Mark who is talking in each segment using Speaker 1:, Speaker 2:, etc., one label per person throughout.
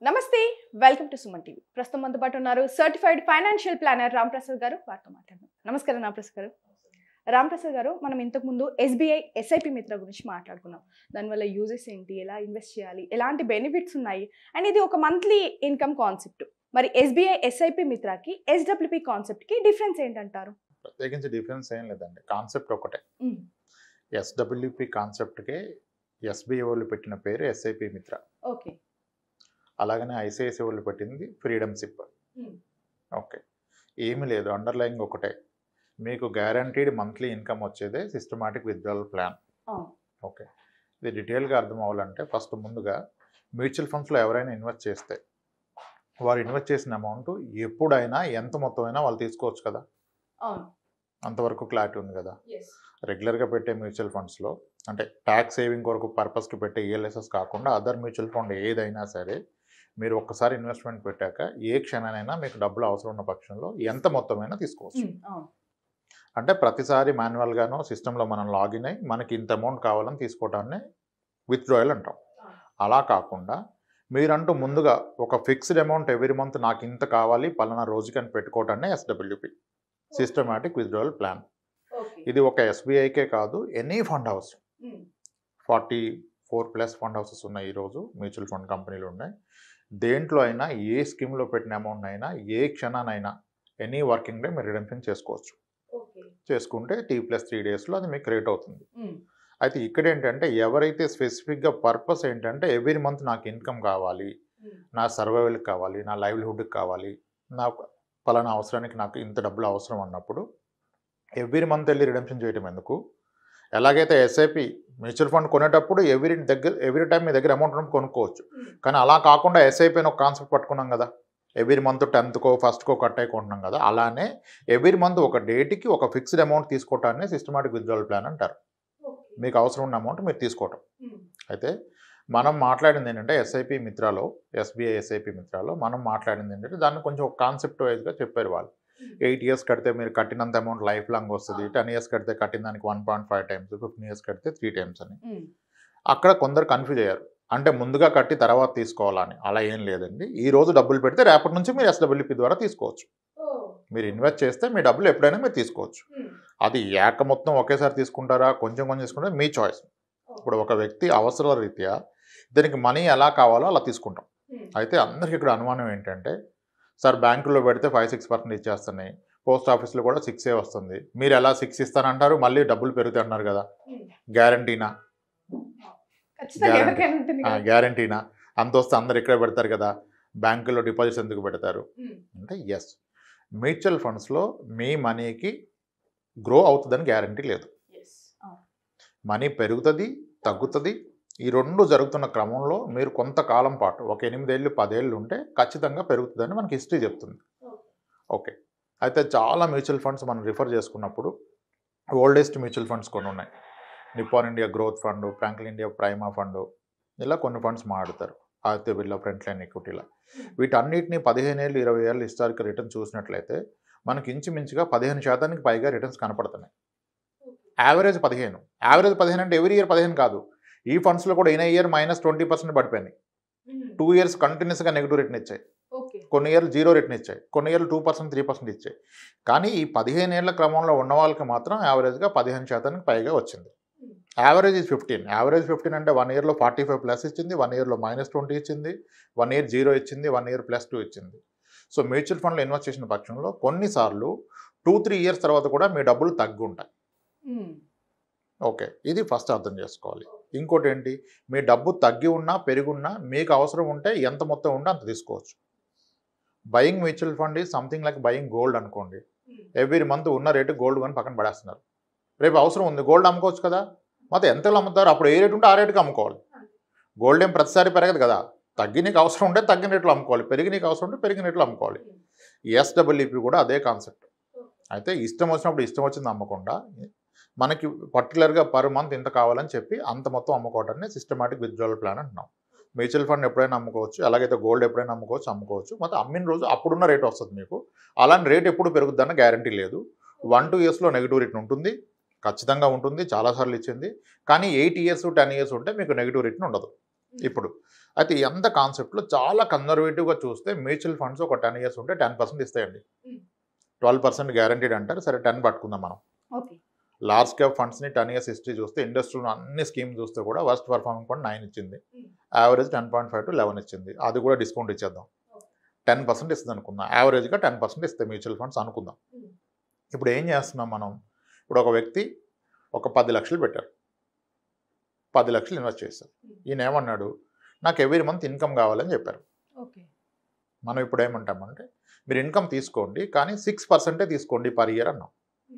Speaker 1: నమస్తే welcome to Suman TV ప్రస్తుతం మనతో పాటు ఉన్నారు certified financial planner Ram Prasad garu వారితో మాట్లాడదాం నమస్కారం రామ్ ప్రసాద్ గారు రామ్ ప్రసాద్ గారు మనం ఇంతకు ముందు ఎస్బీఐ ఎస్ఐపి మిత్ర గురించి మాట్లాడుకున్నాం దానివల్ల యూజెస్ ఏంటి ఎలా ఇన్వెస్ట్ చేయాలి ఎలాంటి బెనిఫిట్స్ ఉన్నాయి అండ్ ఇది ఒక మంత్లీ ఇన్కమ్ కాన్సెప్ట్ మరి ఎస్బీఐ ఎస్ఐపి మిత్రకి ఎస్డబ్ల్యూపి కాన్సెప్ట్కి డిఫరెన్స్ ఏంటంటారు
Speaker 2: ప్రత్యేకించి డిఫరెన్స్ ఏం లేదండి కాన్సెప్ట్ ఒకటే ఎస్డబ్ల్యూపి కాన్సెప్ట్కే ఎస్బీఐ వాళ్ళు పెట్టిన పేరు ఎస్ఐపి మిత్ర
Speaker 1: ఓకే
Speaker 2: అలాగనే ఐసిఐసి వాళ్ళు పెట్టింది ఫ్రీడమ్ సిప్ ఓకే ఏమీ లేదు అండర్లైంగ్ ఒకటే మీకు గ్యారంటీడ్ మంత్లీ ఇన్కమ్ వచ్చేదే సిస్టమాటిక్ విత్డ్రాల్ ప్లాన్ ఓకే ఇది డీటెయిల్గా అర్థం అవ్వాలంటే ఫస్ట్ ముందుగా మ్యూచువల్ ఫండ్స్లో ఎవరైనా ఇన్వెస్ట్ చేస్తే వారు ఇన్వెస్ట్ చేసిన అమౌంట్ ఎప్పుడైనా ఎంత మొత్తం అయినా వాళ్ళు తీసుకోవచ్చు కదా
Speaker 1: అవును
Speaker 2: అంతవరకు క్లారిటీ ఉంది కదా
Speaker 1: ఎస్
Speaker 2: రెగ్యులర్గా పెట్టే మ్యూచువల్ ఫండ్స్లో అంటే ట్యాక్స్ సేవింగ్ కొరకు పర్పస్కి పెట్టే ఈఎల్ఎస్ఎస్ కాకుండా అదర్ మ్యూచువల్ ఫండ్ ఏదైనా సరే మీరు ఒక్కసారి ఇన్వెస్ట్మెంట్ పెట్టాక ఏ క్షణానైనా మీకు డబ్బులు అవసరం ఉన్న పక్షంలో ఎంత మొత్తమైనా తీసుకోవచ్చు
Speaker 1: అవును
Speaker 2: అంటే ప్రతిసారి మాన్యువల్గానో సిస్టంలో మనం లాగిన్ అయ్యి మనకి ఇంత అమౌంట్ కావాలని తీసుకోవటాన్ని విత్డ్రాయల్ అంటాం అలా కాకుండా మీరంటూ ముందుగా ఒక ఫిక్స్డ్ అమౌంట్ ఎవ్రీ మంత్ నాకు ఇంత కావాలి పలానా రోజుకి అని పెట్టుకోవటాన్ని SWP systematic withdrawal plan
Speaker 1: okay
Speaker 2: ఇది ఒక ఎస్బీఐకే కాదు any fund house forty four plus fund houses ఉన్నాయి ఈరోజు మ్యూచువల్ ఫండ్ కంపెనీలు ఉన్నాయి దేంట్లో అయినా ఏ స్కీమ్లో పెట్టిన అమౌంట్ అయినా ఏ క్షణానైనా ఎనీ వర్కింగ్ డే మీరు రిడెంప్షన్ చేసుకోవచ్చు
Speaker 1: ఓకే
Speaker 2: చేసుకుంటే టీ ప్లస్ త్రీ డేస్లో అది మీకు క్రియేట్ అవుతుంది అయితే ఇక్కడ ఏంటంటే ఎవరైతే స్పెసిఫిక్గా పర్పస్ ఏంటంటే ఎవ్రీ మంత్ నాకు ఇన్కమ్ కావాలి నా సర్వైవల్కి కావాలి నా లైవ్లీహుడ్కి కావాలి నాకు పలానా అవసరానికి నాకు ఇంత డబ్బులు అవసరం అన్నప్పుడు ఎవ్రీ మంత్ వెళ్ళి రిడెంప్షన్ చేయడం ఎందుకు ఎలాగైతే ఎస్ఐపి మ్యూచువల్ ఫండ్ కొనేటప్పుడు ఎవ్రీ దగ్గర ఎవ్రీ టైం మీ దగ్గర అమౌంట్ ఉన్నప్పుడు కొనుక్కోవచ్చు కానీ అలా కాకుండా ఎస్ఐపి అని ఒక కాన్సెప్ట్ పట్టుకున్నాం కదా ఎవ్రీ మంత్ టెన్త్కో ఫస్ట్కో కట్ అయికుంటున్నాం కదా అలానే ఎవ్రీ మంత్ ఒక డేట్కి ఒక ఫిక్స్డ్ అమౌంట్ తీసుకోవటాన్ని సిస్టమాటిక్ విత్డ్రాల్ ప్లాన్ అంటారు మీకు అవసరం ఉన్న అమౌంట్ మీరు తీసుకోవటం అయితే మనం మాట్లాడింది ఏంటంటే ఎస్ఐపి మిత్రాలో ఎస్బీఐ ఎస్ఐపి మిత్రాలో మనం మాట్లాడింది ఏంటంటే దాన్ని కొంచెం ఒక కాన్సెప్ట్ వైజ్గా చెప్పారు వాళ్ళు ఎయిట్ ఇయర్స్ కడితే మీరు కట్టినంత అమౌంట్ లైఫ్ లాంగ్ వస్తుంది టెన్ ఇయర్స్ కడితే కట్టిన దానికి one point five times fifteen years కడితే త్రీ టైమ్స్ అని అక్కడ కొందరు కన్ఫ్యూజ్ అయ్యారు అంటే ముందుగా కట్టి తర్వాత తీసుకోవాలని అలా ఏం లేదండి ఈ రోజు డబ్బులు పెడితే రేపటి నుంచి మీరు ఎస్డబ్ల్యూపీ ద్వారా తీసుకోవచ్చు మీరు ఇన్వెస్ట్ చేస్తే మీ డబ్బులు ఎప్పుడైనా మీరు తీసుకోవచ్చు అది ఏక మొత్తం ఒకేసారి తీసుకుంటారా కొంచెం కొంచెం తీసుకుంటారా మీ చాయిస్ ఇప్పుడు ఒక వ్యక్తి అవసరాల రీత్యా దీనికి మనీ ఎలా కావాలో అలా తీసుకుంటాం అయితే అందరికి ఇక్కడ అనుమానం ఏంటంటే సార్ బ్యాంకులో పెడితే ఫైవ్ సిక్స్ పర్సెంట్ ఇచ్చేస్తున్నాయి పోస్ట్ ఆఫీస్లో కూడా సిక్సే వస్తుంది మీరు ఎలా సిక్స్ ఇస్తానంటారు మళ్ళీ డబ్బులు పెరుగుతాయి అంటున్నారు కదా గ్యారంటీనా
Speaker 1: ఖచ్చితంగా
Speaker 2: Guarantee.
Speaker 1: ఎవరికైనా ఉంటుంది కదా.
Speaker 2: గ్యారంటీనా అంత వస్తే అందరు ఇక్కడే పెడతారు కదా బ్యాంకులో డిపాజిట్స్ ఎందుకు పెడతారు
Speaker 1: ఉమ్.
Speaker 2: అంటే ఎస్ మ్యూచువల్ ఫండ్స్లో మీ మనీకి గ్రో అవుతుందని గ్యారంటీ లేదు
Speaker 1: Yes. అవును.
Speaker 2: మనీ పెరుగుతుంది తగ్గుతుంది ఈ రెండు జరుగుతున్న క్రమంలో మీరు కొంతకాలం పాటు ఒక ఎనిమిదేళ్ళు పదేళ్ళు ఉంటే ఖచ్చితంగా పెరుగుతుందని మనకి హిస్టరీ చెప్తుంది ఓకే అయితే చాలా మ్యూచువల్ ఫండ్స్ మనం రిఫర్ చేసుకున్నప్పుడు ఓల్డెస్ట్ మ్యూచువల్ ఫండ్స్ కొన్ని ఉన్నాయి Nippon India growth fund Franklin India prima fund ఇలా కొన్ని ఫండ్స్ మాట్లాడతారు ఆదిత్య బిర్లా ఫ్రంట్ లైన్ ఈక్విటీలా వీటన్నిటిని పదిహేను ఏళ్ళు ఇరవై ఏళ్ళు హిస్టారికల్ రిటర్న్ చూసినట్లయితే మనకి ఇంచుమించుగా పదిహేను శాతానికి పైగా రిటర్న్స్ కనపడుతున్నాయి యావరేజ్ పదిహేను యావరేజ్ పదిహేను అంటే ఎవ్రీ ఇయర్ పదిహేను కాదు ఈ ఫండ్స్లో కూడా in year minus twenty percent పడిపోయినాయి టూ ఇయర్స్ కంటిన్యూస్గా నెగిటివ్ రిటర్న్ ఇచ్చాయి
Speaker 1: ఓకే
Speaker 2: కొన్ని ఇయర్లు జీరో రిటర్న్ ఇచ్చాయి కొన్ని ఇయర్లు టూ పర్సెంట్ త్రీ పర్సెంట్ ఇచ్చాయి కానీ ఈ పదిహేను ఏళ్ల క్రమంలో ఉన్న వాళ్ళకి మాత్రం యావరేజ్గా పదిహేను శాతానికి పైగా వచ్చింది average is fifteen average fifteen అంటే వన్ ఇయర్లో ఫార్టీ ఫైవ్ ప్లస్ ఇచ్చింది వన్ ఇయర్లో మైనస్ ట్వంటీ ఇచ్చింది వన్ ఇయర్ జీరో ఇచ్చింది వన్ ఇయర్ ప్లస్ టూ ఇచ్చింది సో మ్యూచువల్ ఫండ్లో ఇన్వెస్ట్ చేసిన పక్షంలో కొన్నిసార్లు టూ త్రీ ఇయర్స్ తర్వాత కూడా మీ డబ్బులు తగ్గి ఉంటాయి ఓకే ఇది ఫస్ట్ అర్థం చేసుకోవాలి ఇంకోటి ఏంటి మీ డబ్బు తగ్గి ఉన్నా పెరిగి ఉన్నా మీకు అవసరం ఉంటే ఎంత మొత్తం ఉంటే అంత తీసుకోవచ్చు బయింగ్ మ్యూచువల్ ఫండ్ ఈ సంథింగ్ లైక్ బయింగ్ గోల్డ్ అనుకోండి ఎవ్రీ మంత్ ఉన్న రేటు గోల్డ్ కొని పక్కన పడేస్తున్నారు రేపు అవసరం ఉంది గోల్డ్ అమ్ముకోవచ్చు కదా మొత్తం ఎంతలో అమ్ముతారు అప్పుడు ఏ రేటు ఉంటే ఆ రేటుకి అమ్ముకోవాలి గోల్డ్ ఏం ప్రతిసారి పెరగదు కదా తగ్గి నీకు అవసరం ఉంటే తగ్గిన రేట్లు అమ్ముకోవాలి పెరిగి నీకు అవసరం ఉంటే పెరిగిన రేట్లు అమ్ముకోవాలి ఎస్డబ్ల్యూపీ కూడా అదే కాన్సెప్ట్ అయితే ఇష్టం వచ్చినప్పుడు ఇష్టం వచ్చింది అమ్మకుండా మనకి పర్టికులర్గా పర్ మంత్ ఇంత కావాలని చెప్పి అంత మొత్తం అమ్ముకోవటాన్ని సిస్టమాటిక్ విత్డ్రావల్ ప్లాన్ అంటున్నాం మ్యూచువల్ ఫండ్ ఎప్పుడైనా అమ్ముకోవచ్చు అలాగైతే గోల్డ్ ఎప్పుడైనా అమ్ముకోవచ్చు అమ్ముకోవచ్చు మొత్తం అమ్మిన రోజు అప్పుడున్న రేట్ వస్తుంది మీకు అలాంటి రేట్ ఎప్పుడు పెరుగుద్దన్న గ్యారంటీ లేదు వన్ టూ ఇయర్స్లో నెగిటివ్ రిటర్న్ ఉంటుంది ఖచ్చితంగా ఉంటుంది చాలాసార్లు ఇచ్చింది కానీ ఎయిట్ ఇయర్స్ టెన్ ఇయర్స్ ఉంటే మీకు నెగిటివ్ రిటర్న్ ఉండదు ఇప్పుడు అయితే ఎంత కాన్సెప్ట్లో చాలా కన్జర్వేటివ్గా చూస్తే మ్యూచువల్ ఫండ్స్ ఒక టెన్ ఇయర్స్ ఉంటే టెన్ పర్సెంట్ ఇస్తాయండి
Speaker 1: Mm.
Speaker 2: ట్వెల్వ్ పర్సెంట్ గ్యారంటీడ్ అంటారు సరే టెన్ పట్టుకుందాం మనం
Speaker 1: ఓకే
Speaker 2: లార్జ్ క్యాప్ ఫండ్స్ని టెన్ ఇయర్స్ హిస్టరీ చూస్తే ఇండస్ట్రీలో అన్ని స్కీమ్ చూస్తే కూడా వర్స్ట్ పర్ఫార్మింగ్ ఫండ్ నైన్ ఇచ్చింది
Speaker 1: Mm.
Speaker 2: Average ten point five to eleven ఇచ్చింది అది కూడా డిస్కౌంట్ ఇచ్చేద్దాం టెన్ పర్సెంట్ ఇస్తుంది అనుకుందాం యావరేజ్గా టెన్ పర్సెంట్ ఇస్తాయి మ్యూచువల్ ఫండ్స్ అనుకుందాం
Speaker 1: Mm.
Speaker 2: ఇప్పుడు ఏం చేస్తున్నాం మనం ఇప్పుడు ఒక వ్యక్తి ఒక పది లక్షలు పెట్టారు పది లక్షలు ఇన్వెస్ట్ చేశారు
Speaker 1: Mm.
Speaker 2: ఈయన ఏమన్నాడు నాకు ఎవ్రీ మంత్ ఇన్కమ్ కావాలని చెప్పారు
Speaker 1: ఓకే
Speaker 2: మనం ఇప్పుడు ఏమంటామంటే మీరు ఇన్కమ్ తీసుకోండి కానీ సిక్స్ పర్సెంటే తీసుకోండి పర్ ఇయర్ అన్నాం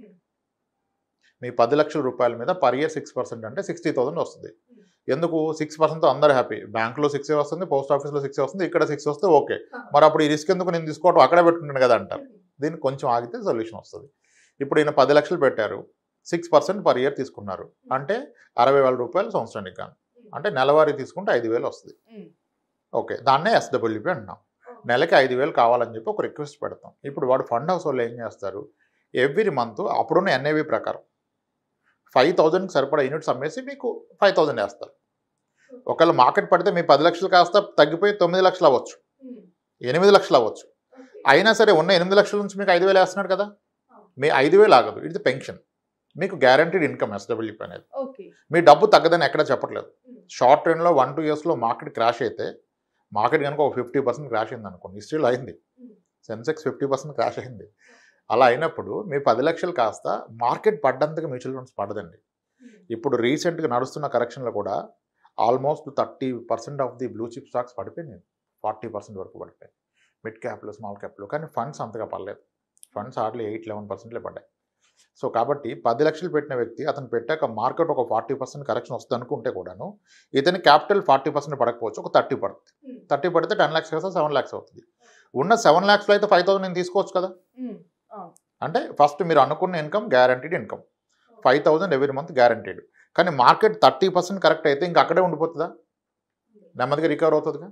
Speaker 2: మీ పది లక్షల రూపాయల మీద పర్ ఇయర్ సిక్స్ పర్సెంట్ అంటే సిక్స్టీ థౌసండ్ వస్తుంది ఎందుకు సిక్స్ పర్సెంట్తో అందరూ హ్యాపీ బ్యాంక్లో సిక్స్ వస్తుంది పోస్ట్ ఆఫీస్లో సిక్స్ వస్తుంది ఇక్కడ సిక్స్ వస్తే ఓకే మరి అప్పుడు ఈ రిస్క్ ఎందుకు నేను తీసుకోవటం అక్కడే పెట్టుకుంటాను కదా అంటారు దీనికి కొంచెం ఆగితే సొల్యూషన్ వస్తుంది ఇప్పుడు ఈయన పది లక్షలు పెట్టారు సిక్స్ పర్సెంట్ పర్ ఇయర్ తీసుకున్నారు అంటే అరవై వేల రూపాయలు సంవత్సరానికి కానీ అంటే నెలవారీ తీసుకుంటే ఐదు వేలు వస్తుంది ఓకే దాన్నే ఎస్డబ్ల్యూపీ అంటున్నాం నెలకి ఐదు వేలు కావాలని చెప్పి ఒక రిక్వెస్ట్ పెడతాం ఇప్పుడు వాడు ఫండ్ హౌస్ వాళ్ళు ఏం చేస్తారు ఎవ్రీ మంత్ అప్పుడున్న ఎన్ఏవి ప్రకారం ఫైవ్ థౌజండ్కి సరిపడా యూనిట్స్ అమ్మేసి మీకు ఫైవ్ థౌజండ్ వేస్తారు ఒకవేళ మార్కెట్ పడితే మీ పది లక్షలు కాస్త తగ్గిపోయి తొమ్మిది లక్షలు అవ్వచ్చు ఎనిమిది లక్షలు అవ్వచ్చు అయినా సరే ఉన్న ఎనిమిది లక్షల నుంచి మీకు ఐదు వేలు వేస్తున్నాడు కదా మీ ఐదు వేలు ఆగదు ఇది పెన్షన్ మీకు గ్యారంటీడ్ ఇన్కమ్ ఎస్డబ్ల్యూపీ అనేది
Speaker 1: ఓకే
Speaker 2: మీ డబ్బు తగ్గదని ఎక్కడ చెప్పట్లేదు షార్ట్ టర్మ్లో వన్ టూ ఇయర్స్లో మార్కెట్ క్రాష్ అయితే మార్కెట్ కనుక ఒక ఫిఫ్టీ పర్సెంట్ క్రాష్ అయింది అనుకోండి హిస్టరీలో అయింది సెన్సెక్స్ ఫిఫ్టీ పర్సెంట్ క్రాష్ అయింది అలా అయినప్పుడు మీ పది లక్షలు కాస్త మార్కెట్ పడ్డంతగా మ్యూచువల్ ఫండ్స్ పడదండి ఇప్పుడు రీసెంట్గా నడుస్తున్న కరెక్షన్లో కూడా almost thirty percent of the blue chip stocks పడిపోయినాయి ఫార్టీ పర్సెంట్ వరకు పడిపోయాయి మిడ్ క్యాప్లు స్మాల్ క్యాప్లు కానీ ఫండ్స్ అంతగా పడలేదు ఫండ్స్ హార్డ్లీ ఎయిట్ లెవెన్ పర్సెంట్లే పడ్డాయి సో కాబట్టి పది లక్షలు పెట్టిన వ్యక్తి అతను పెట్టాక మార్కెట్ ఒక ఫార్టీ పర్సెంట్ కరెక్షన్ వస్తుంది అనుకుంటే కూడాను ఇతని క్యాపిటల్ ఫార్టీ పర్సెంట్ పడకపోవచ్చు ఒక థర్టీ పడుతుంది థర్టీ పడితే టెన్ ల్యాక్స్ కదా సెవెన్ ల్యాక్స్ అవుతుంది ఉన్న సెవెన్ ల్యాక్స్లో అయితే ఫైవ్ థౌసండ్ నేను తీసుకోవచ్చు కదా అంటే ఫస్ట్ మీరు అనుకున్న income guaranteed income five thousand every month guaranteed కానీ మార్కెట్ థర్టీ పర్సెంట్ కరెక్ట్ అయితే ఇంకా అక్కడే ఉండిపోతుందా నెమ్మదిగా రికవర్ అవుతుందిగా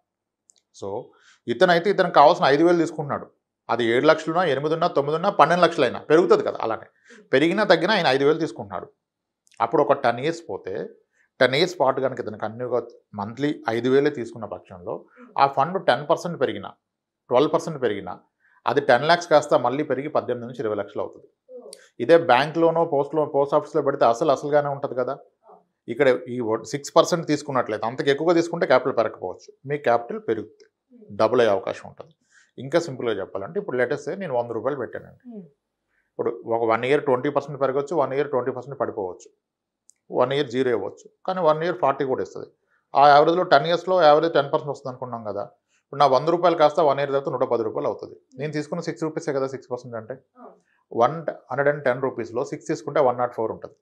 Speaker 2: సో ఇతనైతే ఇతనికి కావాల్సిన ఐదు వేలు తీసుకుంటున్నాడు అది ఏడు లక్షలున్నా ఎనిమిది ఉన్నా తొమ్మిది ఉన్నా పన్నెండు లక్షలైనా పెరుగుతుంది కదా అలానే పెరిగినా తగ్గినా ఆయన ఐదు వేలు తీసుకుంటున్నాడు అప్పుడు ఒక టెన్ ఇయర్స్ పోతే టెన్ ఇయర్స్ పాటు కనుక ఇతను కన్యూగా మంత్లీ ఐదు వేలే తీసుకున్న పక్షంలో ఆ ఫండ్ టెన్ పర్సెంట్ పెరిగినా ట్వెల్వ్ పర్సెంట్ పెరిగినా అది టెన్ ల్యాక్స్ కాస్త మళ్ళీ పెరిగి పద్దెనిమిది నుంచి ఇరవై లక్షలు అవుతుంది ఇదే బ్యాంక్లోనో పోస్ట్లో పోస్ట్ ఆఫీస్లో పెడితే అసలు అసలుగానే ఉంటుంది కదా ఇక్కడ ఈ సిక్స్ పర్సెంట్ తీసుకున్నట్లయితే అంతకు ఎక్కువగా తీసుకుంటే క్యాపిటల్ పెరగకపోవచ్చు మీ క్యాపిటల్ పెరుగుతుంది డబుల్ అయ్యే అవకాశం ఉంటుంది ఇంకా సింపుల్గా చెప్పాలంటే ఇప్పుడు లేటెస్ట్ నేను వంద రూపాయలు పెట్టానండి ఇప్పుడు ఒక వన్ ఇయర్ ట్వంటీ పర్సెంట్ పెరగచ్చు వన్ ఇయర్ ట్వంటీ పర్సెంట్ పడిపోవచ్చు వన్ ఇయర్ జీరో ఇవ్వచ్చు కానీ వన్ ఇయర్ ఫార్టీ కూడా ఇస్తుంది ఆ యావరేజ్లో టెన్ ఇయర్స్లో యావరేజ్ టెన్ పర్సెంట్ వస్తుంది అనుకున్నాం కదా ఇప్పుడు నా వంద రూపాయలు కాస్త వన్ ఇయర్ తర్వాత నూట పది రూపాయలు అవుతుంది నేను తీసుకున్న సిక్స్ రూపీసే కదా సిక్స్ పర్సెంట్ అంటే వన్ హండ్రెడ్ అండ్ టెన్ రూపీస్లో సిక్స్ తీసుకుంటే వన్ నాట్ ఫోర్ ఉంటుంది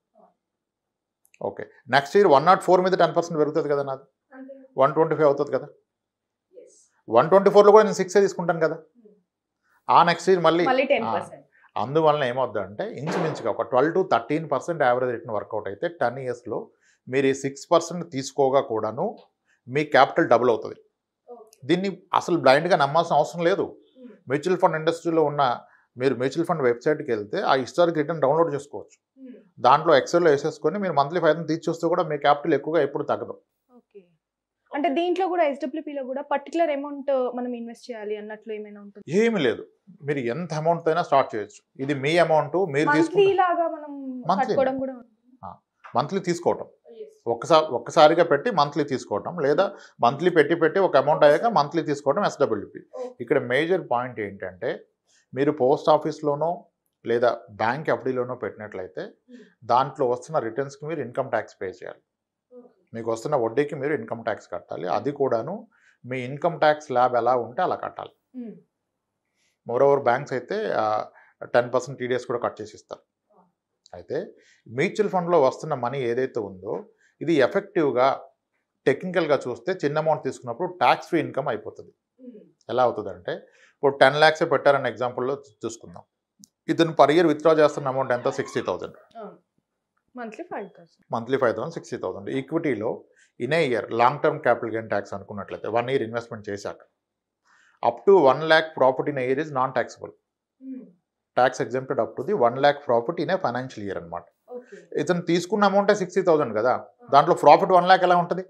Speaker 2: okay next year one not four మీద టెన్ పర్సెంట్ పెరుగుతుంది కదా నాది వన్ ట్వంటీ ఫైవ్ అవుతుంది కదా వన్ ట్వంటీ ఫోర్లో కూడా నేను సిక్సే తీసుకుంటాను కదా ఆ నెక్స్ట్ ఇయర్ మళ్ళీ
Speaker 1: మళ్ళీ టెన్
Speaker 2: ఆ,
Speaker 1: పర్సెంట్
Speaker 2: అందువలన ఏమవుద్దంటే ఇంచుమించుగా ఒక twelve to thirteen percent average return work out అయితే టెన్ ఇయర్స్లో మీరు ఈ సిక్స్ పర్సెంట్ తీసుకోగా కూడాను మీ క్యాపిటల్ డబుల్ అవుతుంది దీన్ని అసలు బ్లైండ్గా నమ్మాల్సిన అవసరం లేదు మ్యూచువల్ ఫండ్ ఇండస్ట్రీలో ఉన్న మీరు మ్యూచువల్ ఫండ్ వెబ్సైట్కి వెళ్తే ఆ హిస్టారిక్ రిటర్న్ డౌన్లోడ్ చేసుకోవచ్చు దాంట్లో ఎక్సెల్లో వేసేసుకొని మీరు మంత్లీ ఫైవ్ తీసి చూస్తే కూడా మీ క్యాపిటల్ ఎక్కువగా ఎప్పుడు తగ్గదు
Speaker 1: ఓకే అంటే దీంట్లో కూడా SWP లో కూడా పర్టికులర్ అమౌంట్ మనం ఇన్వెస్ట్ చేయాలి అన్నట్లు ఏమైనా ఉంటుంది
Speaker 2: ఏమీ లేదు మీరు ఎంత అమౌంట్ అయినా స్టార్ట్ చేయొచ్చు ఇది మీ అమౌంట్ మీరు
Speaker 1: మంత్లీ
Speaker 2: తీసుకుంటే
Speaker 1: లాగా మనం
Speaker 2: Monthly.
Speaker 1: కట్టుకోవడం కూడా
Speaker 2: మంత్లీ తీసుకోవటం ఒక్కసారి ఒక్కసారిగా పెట్టి మంత్లీ తీసుకోవటం లేదా మంత్లీ పెట్టి పెట్టి ఒక అమౌంట్ అయ్యాక మంత్లీ తీసుకోవడం ఎస్డబ్ల్యూపీ ఇక్కడ మేజర్ పాయింట్ ఏంటంటే మీరు పోస్ట్ ఆఫీస్లోనో లేదా బ్యాంక్ ఎఫ్డీలోనో పెట్టినట్లయితే దాంట్లో వస్తున్న రిటర్న్స్కి మీరు ఇన్కమ్ ట్యాక్స్ పే చేయాలి మీకు వస్తున్న వడ్డీకి మీరు ఇన్కమ్ ట్యాక్స్ కట్టాలి అది కూడాను మీ ఇన్కమ్ ట్యాక్స్ ల్యాబ్ ఎలా ఉంటే అలా కట్టాలి
Speaker 1: ఉమ్.
Speaker 2: మోరోవర్ బ్యాంక్స్ అయితే టెన్ పర్సెంట్ టీడీఎస్ కూడా కట్ చేసి ఇస్తారు అయితే మ్యూచువల్ ఫండ్లో వస్తున్న మనీ ఏదైతే ఉందో ఇది ఎఫెక్టివ్గా టెక్నికల్గా చూస్తే చిన్న అమౌంట్ తీసుకున్నప్పుడు ట్యాక్స్ ఫ్రీ ఇన్కమ్ అయిపోతుంది ఎలా అవుతుందంటే ఇప్పుడు టెన్ ల్యాక్స్ పెట్టారన్న ఎగ్జాంపుల్లో చూసుకుందాం ఇతను పర్ ఇయర్ విత్డ్రా చేస్తున్న అమౌంట్ ఎంత sixty thousand
Speaker 1: monthly five thousand
Speaker 2: monthly five thousand sixty thousand ఈక్విటీలో in a year long term capital gain tax అనుకున్నట్లయితే వన్ ఇయర్ ఇన్వెస్ట్మెంట్ చేశాక up to one lakh profit in year is non taxable tax exempted up to the one lakh profit in a financial year అనమాట
Speaker 1: okay
Speaker 2: ఇతను తీసుకున్న అమౌంటే sixty thousand కదా దాంట్లో profit one lakh ఎలా ఉంటుంది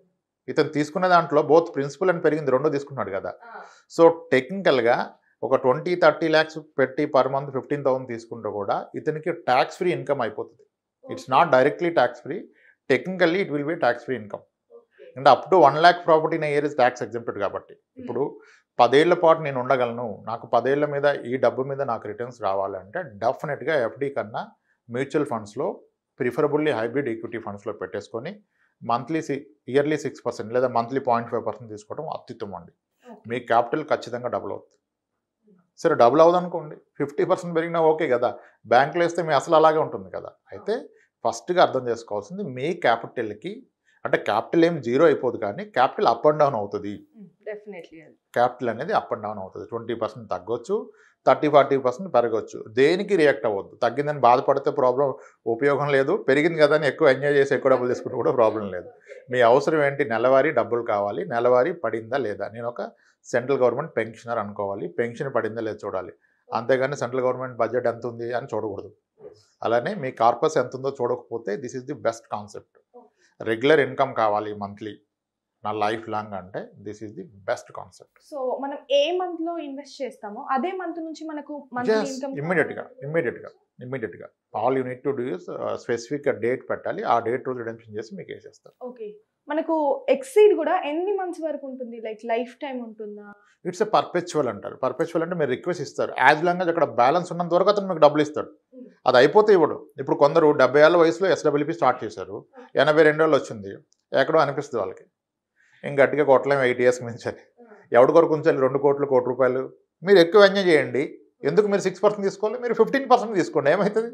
Speaker 2: ఇతను తీసుకున్న దాంట్లో బోత్ ప్రిన్సిపల్ అని పెరిగింది రెండో తీసుకున్నాడు కదా సో టెక్నికల్గా ఒక ట్వంటీ థర్టీ ల్యాక్స్ పెట్టి పర్ మంత్ ఫిఫ్టీన్ థౌసండ్ తీసుకుంటే కూడా ఇతనికి ట్యాక్స్ ఫ్రీ ఇన్కమ్ అయిపోతుంది it's not directly tax free technically it will be tax free income అంటే up to one lakh property in year is tax exempted కాబట్టి ఇప్పుడు పదేళ్ల పాటు నేను ఉండగలను నాకు పదేళ్ల మీద ఈ డబ్బు మీద నాకు రిటర్న్స్ రావాలంటే డెఫినెట్గా ఎఫ్డి కన్నా మ్యూచువల్ ఫండ్స్లో ప్రిఫరబుల్లీ హైబ్రిడ్ ఈక్విటీ ఫండ్స్లో పెట్టేసుకొని మంత్లీ సి ఇయర్లీ సిక్స్ పర్సెంట్ లేదా మంత్లీ పాయింట్ ఫైవ్ పర్సెంట్ తీసుకోవడం అత్యుత్తమం అండి మీ క్యాపిటల్ ఖచ్చితంగా డబుల్ అవుతుంది సరే డబుల్ అవ్వదు అనుకోండి ఫిఫ్టీ పర్సెంట్ పెరిగినా ఓకే కదా బ్యాంకులో వేస్తే మీ అసలు అలాగే ఉంటుంది కదా అయితే ఫస్ట్గా అర్థం చేసుకోవాల్సింది మీ క్యాపిటల్కి అంటే క్యాపిటల్ ఏం జీరో అయిపోదు కానీ క్యాపిటల్ అప్ అండ్ డౌన్ అవుతుంది
Speaker 1: డెఫినెట్లీ
Speaker 2: క్యాపిటల్ అనేది అప్ అండ్ డౌన్ అవుతుంది ట్వంటీ పర్సెంట్ తగ్గొచ్చు థర్టీ ఫార్టీ పర్సెంట్ పెరగచ్చు దేనికి రియాక్ట్ అవ్వద్దు తగ్గిందని బాధపడితే ప్రాబ్లం ఉపయోగం లేదు పెరిగింది కదా అని ఎక్కువ ఎంజాయ్ చేసి ఎక్కువ డబ్బులు తీసుకుంటే కూడా ప్రాబ్లం లేదు మీ అవసరం ఏంటి నెలవారీ డబ్బులు కావాలి నెలవారీ పడిందా లేదా నేను ఒక సెంట్రల్ గవర్నమెంట్ పెన్షనర్ అనుకోవాలి పెన్షన్ పడిందా లేదా చూడాలి అంతేగాని సెంట్రల్ గవర్నమెంట్ బడ్జెట్ ఎంత ఉంది అని చూడకూడదు అలానే మీ కార్పస్ ఎంత ఉందో చూడకపోతే this is the best concept regular income కావాలి మంత్లీ నా లైఫ్ లాంగ్ అంటే this is the best concept
Speaker 1: so మనం ఏ మంత్ లో ఇన్వెస్ట్ చేస్తామో అదే మంత్ నుంచి మనకు మంత్లీ
Speaker 2: జస్ట్
Speaker 1: ఇన్కమ్
Speaker 2: ఇమ్మీడియట్గా ఇమ్మీడియట్గా ఇమ్మీడియట్గా all you need to do is specific date పెట్టాలి ఆ డేట్ రోజు రిడెంప్షన్ చేసి మీకు వేసేస్తారు
Speaker 1: ఓకే మనకు ఎక్సీడ్ కూడా ఎన్ని మంత్స్ వరకు ఉంటుంది లైక్ లైఫ్ టైం ఉంటుందా
Speaker 2: ఇట్స్ ఎ పర్పెచువల్ అంటారు పర్పెచువల్ అంటే మీరు రిక్వెస్ట్ ఇస్తారు యాజ్ లాంగ్ అక్కడ బ్యాలెన్స్ ఉన్నంత వరకు అతను మీకు డబ్బులు ఇస్తాడు అది అయిపోతే ఇవ్వడు ఇప్పుడు కొందరు డెబ్బై ఏళ్ళ వయసులో ఎస్డబ్ల్యూపీ స్టార్ట్ చేశారు ఎనభై రెండు ఏళ్ళు వచ్చింది ఎక్కడో అనిపిస్తుంది వాళ్ళకి ఇంక గట్టిగా కొట్టలేము ఎయిట్ ఇయర్స్ మించాలి ఎవడి కొరకు ఉంచాలి రెండు కోట్లు కోటి రూపాయలు మీరు ఎక్కువ ఎంజాయ్ చేయండి ఎందుకు మీరు సిక్స్ పర్సెంట్ తీసుకోవాలి మీరు ఫిఫ్టీన్ పర్సెంట్ తీసుకోండి ఏమవుతుంది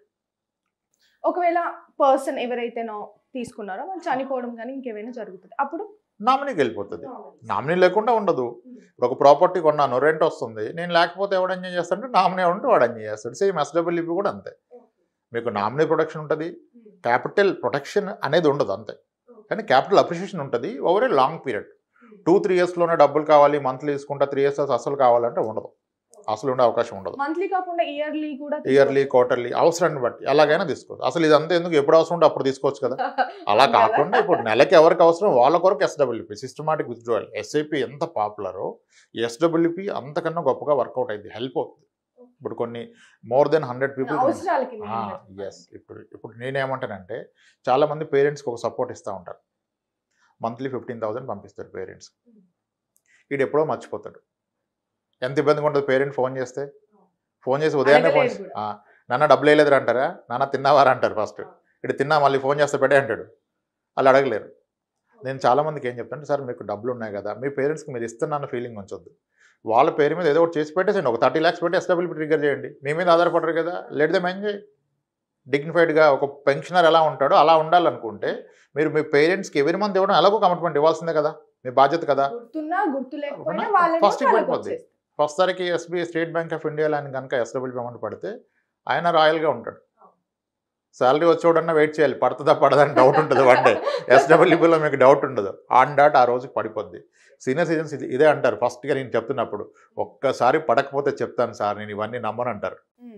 Speaker 1: ఒకవేళ పర్సన్ ఎవరైతేనో తీసుకున్నారో వాళ్ళు చనిపోవడం కానీ ఇంకేమైనా జరుగుతుంది అప్పుడు
Speaker 2: నామినీకి వెళ్ళిపోతుంది నామినీ లేకుండా ఉండదు ఇప్పుడు ఒక ప్రాపర్టీ కొన్నాను రెంట్ వస్తుంది నేను లేకపోతే ఎవడు ఎంజాయ్ చేస్తాడంటే నామినీ ఉంటే వాడు ఎంజాయ్ చేస్తాడు సేమ్ ఎస్డబ్ల్యూపీ కూడా అంతే మీకు నామినీ ప్రొటెక్షన్ ఉంటుంది క్యాపిటల్ ప్రొటెక్షన్ అనేది ఉండదు అంతే కానీ క్యాపిటల్ అప్రిషియేషన్ ఉంటుంది over a long period two three ఇయర్స్లోనే డబ్బులు కావాలి మంత్లీ తీసుకుంటా త్రీ ఇయర్స్ అసలు కావాలంటే ఉండదు అసలు ఉండే అవకాశం ఉండదు
Speaker 1: మంత్లీ కాకుండా ఇయర్లీ కూడా
Speaker 2: ఇయర్లీ క్వార్టర్లీ అవసరాన్ని బట్టి ఎలాగైనా తీసుకోవచ్చు అసలు ఇదంతా ఎందుకు ఎప్పుడు అవసరం ఉంటే అప్పుడు తీసుకోవచ్చు కదా అలా
Speaker 1: కదా?
Speaker 2: కాకుండా ఇప్పుడు నెలకి ఎవరికి అవసరం వాళ్ళ కొరకు ఎస్డబ్ల్యూపీ సిస్టమాటిక్ విత్డ్రాయల్ ఎస్ఐపి ఎంత పాపులరో ఎస్డబ్ల్యూపీ అంతకన్నా గొప్పగా వర్కౌట్ అయింది హెల్ప్ అవుతుంది ఇప్పుడు కొన్ని మోర్ దెన్ హండ్రెడ్ పీపుల్
Speaker 1: అవసరాలకి main గా
Speaker 2: ఎస్ ఇప్పుడు ఇప్పుడు నేనేమంటానంటే చాలా మంది పేరెంట్స్కి ఒక సపోర్ట్ ఇస్తూ ఉంటారు మంత్లీ ఫిఫ్టీన్ థౌసండ్ పంపిస్తారు పేరెంట్స్ వీడు ఎప్పుడో మర్చిపోతాడు ఎంత ఇబ్బందిగా ఉంటుంది పేరెంట్ ఫోన్ చేస్తే ఫోన్ చేసి ఉదయాన్నే ఫోన్
Speaker 1: అడగలేరు కూడా.
Speaker 2: ఆ, నాన్న డబ్బులు వేయలేదురా అంటారా నాన్న తిన్నావారా అంటారు ఫస్ట్ ఇటు తిన్నా మళ్ళీ ఫోన్ చేస్తే పెట్టే అంటాడు వాళ్ళు అడగలేరు నేను చాలా మందికి ఏం చెప్తాను సార్ మీకు డబ్బులు ఉన్నాయి కదా మీ పేరెంట్స్కి మీరు ఇస్తున్నాన్న ఫీలింగ్ ఉంచొద్దు వాళ్ళ పేరు మీద ఏదో ఒకటి చేసి పెట్టేసండి ఒక థర్టీ ల్యాక్స్ పెట్టి ఎస్డబ్ల్యూపీ ట్రిగర్ చేయండి మీ మీద ఆధారపడరు కదా లెట్ దెమ్ ఎంజాయ్ డిగ్నిఫైడ్గా ఒక పెన్షనర్ ఎలా ఉంటాడో అలా ఉండాలనుకుంటే మీరు మీ పేరెంట్స్కి ఎవరి మంది ఇవ్వడం ఎలాగో కమిట్మెంట్ ఇవ్వాల్సిందే కదా మీ బాధ్యత కదా
Speaker 1: గుర్తున్నా గుర్తు లేకపోయినా
Speaker 2: అవునా?
Speaker 1: వాళ్ళని
Speaker 2: First
Speaker 1: వాళ్ళకి
Speaker 2: పడిపోద్ది.
Speaker 1: వచ్చేస్తుంది.
Speaker 2: ఫస్ట్ సారికి ఎస్బీఐ స్టేట్ బ్యాంక్ ఆఫ్ ఇండియాలో ఆయన కనుక ఎస్డబ్ల్యూపీ అమౌంట్ పడితే ఆయన రాయల్గా ఉంటాడు శాలరీ వచ్చేవాడన్నా వెయిట్ చేయాలి పడుతుందా పడదని డౌట్ ఉంటుంది వన్ డే ఎస్డబ్ల్యూపీలో మీకు డౌట్ ఉండదు ఆన్ డాట్ ఆ రోజుకి పడిపోద్ది సీనియర్ సిటిజన్స్ ఇది ఇదే అంటారు ఫస్ట్గా నేను చెప్తున్నప్పుడు ఒక్కసారి పడకపోతే చెప్తాను సార్ నేను ఇవన్నీ నమ్మను అంటారు
Speaker 1: ఉమ్.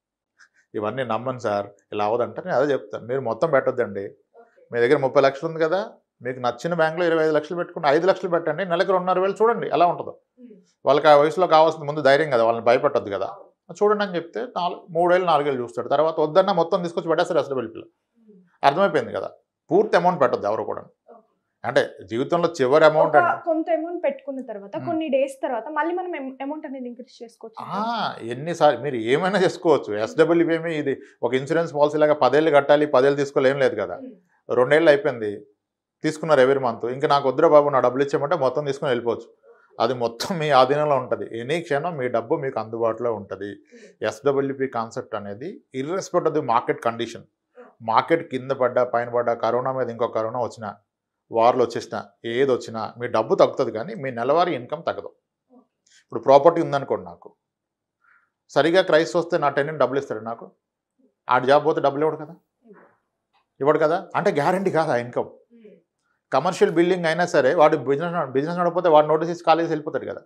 Speaker 2: ఇవన్నీ నమ్మను సార్ ఇలా అవ్వదంటారు నేను అదే చెప్తాను మీరు మొత్తం పెట్టొద్దండి మీ దగ్గర ముప్పై లక్షలు ఉంది కదా మీకు నచ్చిన బ్యాంకులో ఇరవై ఐదు లక్షలు పెట్టుకుని ఐదు లక్షలు పెట్టండి నెలకు రెండున్నర వేలు చూడండి ఎలా ఉంటుందో
Speaker 1: ఉమ్.
Speaker 2: వాళ్ళకి ఆ వయసులో కావాల్సిన ముందు ధైర్యం కదా వాళ్ళని భయపెట్టద్దు కదా చూడండి అని చెప్తే నాలుగు మూడేళ్ళు నాలుగేళ్ళు చూస్తాడు తర్వాత వద్దన్న మొత్తం తీసుకొచ్చి పెట్టేస్తారు అసలు వెళ్ళి
Speaker 1: ఉమ్.
Speaker 2: అర్థమైపోయింది కదా పూర్తి అమౌంట్ పెట్టద్దు ఎవరు కూడా అంటే జీవితంలో చివరి అమౌంట్
Speaker 1: ఒక
Speaker 2: అంటే
Speaker 1: కొంత అమౌంట్ పెట్టుకున్న తర్వాత
Speaker 2: ఉమ్.
Speaker 1: కొన్ని డేస్ తర్వాత మళ్ళీ మనం అమౌంట్ అనేది ఇంక్రీజ్ చేసుకోవచ్చు
Speaker 2: ఆ, ఎన్నిసార్లు మీరు ఏమైనా చేసుకోవచ్చు ఎస్డబ్ల్యూపీఎం ఇది ఒక ఇన్సూరెన్స్ పాలసీ లాగా పదేళ్ళు కట్టాలి పదేళ్ళు తీసుకోలేం లేదు కదా
Speaker 1: ఉమ్.
Speaker 2: రెండేళ్ళు అయిపోయింది తీసుకున్నారు ఎవరి మంత్ ఇంకా నాకు వద్దురా బాబు నా డబ్బులు ఇచ్చామంటే మొత్తం తీసుకుని వెళ్ళిపోవచ్చు అది మొత్తం మీ ఆధీనంలో ఉంటుంది ఎనీ క్షణం మీ డబ్బు మీకు అందుబాటులో ఉంటుంది ఎస్డబ్ల్యూపీ కాన్సెప్ట్ అనేది irrespective of the market condition market కింద పడ్డా పైన పడ్డా కరోనా మీద ఇంకో కరోనా వచ్చినా వార్లు వచ్చేసినా ఏది వచ్చినా మీ డబ్బు తగ్గుతుంది కానీ మీ నెలవారీ ఇన్కమ్ తగ్గదు ఇప్పుడు ప్రాపర్టీ ఉందనుకోండి నాకు సరిగా క్రైస్ వస్తే నా టెన్ డబ్బులు ఇస్తాడు నాకు ఆడ జాబ్ పోతే డబ్బులు ఇవ్వడు కదా ఇవ్వడు కదా అంటే గ్యారంటీ కాదు ఆ ఇన్కమ్
Speaker 1: ఉమ్.
Speaker 2: కమర్షియల్ బిల్డింగ్ అయినా సరే వాడు బిజినెస్ బిజినెస్ నడకపోతే వాడు నోటీస్ ఇచ్చి కాలేజీ వెళ్ళిపోతాడు కదా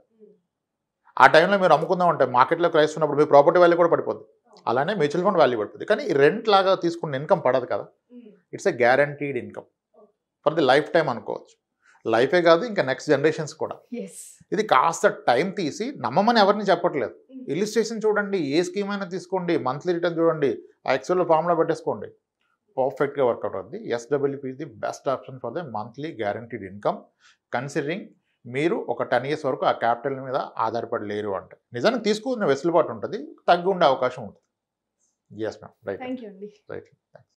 Speaker 2: ఆ టైంలో మీరు అమ్ముకుందాం అంటే మార్కెట్లో క్రైస్ ఉన్నప్పుడు మీ ప్రాపర్టీ వాల్యూ కూడా పడిపోద్ది అలానే మ్యూచువల్ ఫండ్ వాల్యూ పడిపోద్ది కానీ ఈ రెంట్ లాగా తీసుకున్న ఇన్కమ్ పడదు కదా
Speaker 1: um.
Speaker 2: It's a guaranteed income for the lifetime అనుకోవచ్చు లైఫే కాదు ఇంకా నెక్స్ట్ జనరేషన్స్ కూడా
Speaker 1: ఎస్
Speaker 2: ఇది కాస్త టైం తీసి నమ్మమని ఎవరిని చెప్పట్లేదు ఇలిస్ట్రేషన్ చూడండి ఏ స్కీమ్ అయినా తీసుకోండి మంత్లీ రిటర్న్ చూడండి ఆ ఎక్సెల్ ఫామ్లో పెట్టేసుకోండి పర్ఫెక్ట్గా వర్కౌట్ అవుతుంది SWP the best option for the monthly guaranteed income considering మీరు ఒక టెన్ ఇయర్స్ వరకు ఆ క్యాపిటల్ మీద ఆధారపడి లేరు అంటే నిజానికి తీసుకున్న వెసులుబాటు ఉంటుంది తగ్గి ఉండే అవకాశం ఉంటుంది yes ma'am right
Speaker 1: thank you అండి
Speaker 2: రైట్